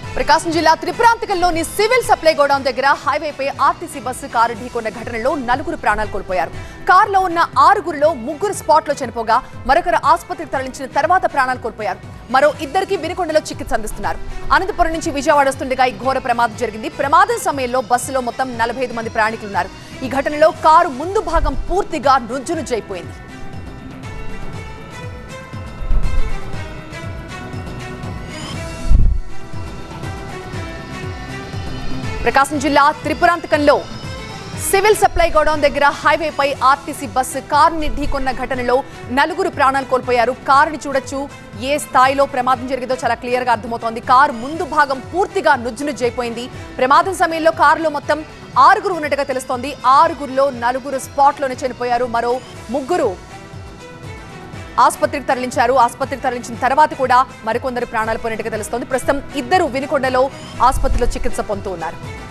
ప్రకాశం జిల్లా త్రిపురాంతకంలోని civil supply godown దగ్గర హైవేపై ఆర్టీసీ బస్సు కారు ఢీకొన్న ఘటనలో నలుగురు ప్రాణాలు కోల్పోయారు కారులో ఉన్న ఆరుగురిలో ముగ్గురు స్పాట్లో చనిపోగా మరొకరు ఆసుపత్రికి తరలించిన తర్వాత ప్రాణాలు కోల్పోయారు మరో ఇద్దరికి వినుకొండలో చికిత్స అందిస్తున్నారు అనంతపురం నుంచి విజయవాడ వస్తుండగా ఈ ఘోర ప్రమాదం జరిగింది ప్రమాదం సమయంలో బస్సులో మొత్తం నలభై ఐదు మంది ప్రయాణికులు ఉన్నారు ఈ ఘటనలో కారు ముందు భాగం పూర్తిగా నుజ్జునుజ్జైపోయింది ప్రకాశం జిల్లా త్రిపురాంతకంలో సివిల్ సప్లై గోడౌన్ దగ్గర హైవేపై ఆర్టీసీ బస్సు కారుని ఢీకొన్న ఘటనలో నలుగురు ప్రాణాలు కోల్పోయారు కారుని చూడొచ్చు ఏ స్థాయిలో ప్రమాదం జరిగిందో చాలా క్లియర్ గా అర్థమవుతోంది కారు ముందు భాగం పూర్తిగా నుజ్జునుజ్జైపోయింది ప్రమాదం సమయంలో కారులో మొత్తం ఆరుగురు ఉన్నట్టుగా తెలుస్తోంది ఆరుగురిలో నలుగురు స్పాట్లోనే చనిపోయారు మరో ముగ్గురు ఆసుపత్రికి తరలించారు ఆసుపత్రికి తరలించిన తర్వాత కూడా మరికొందరు ప్రాణాలు పోయినట్టుగా తెలుస్తోంది ప్రస్తుతం ఇద్దరు వినుకొండలో ఆసుపత్రిలో చికిత్స పొందుతూ ఉన్నారు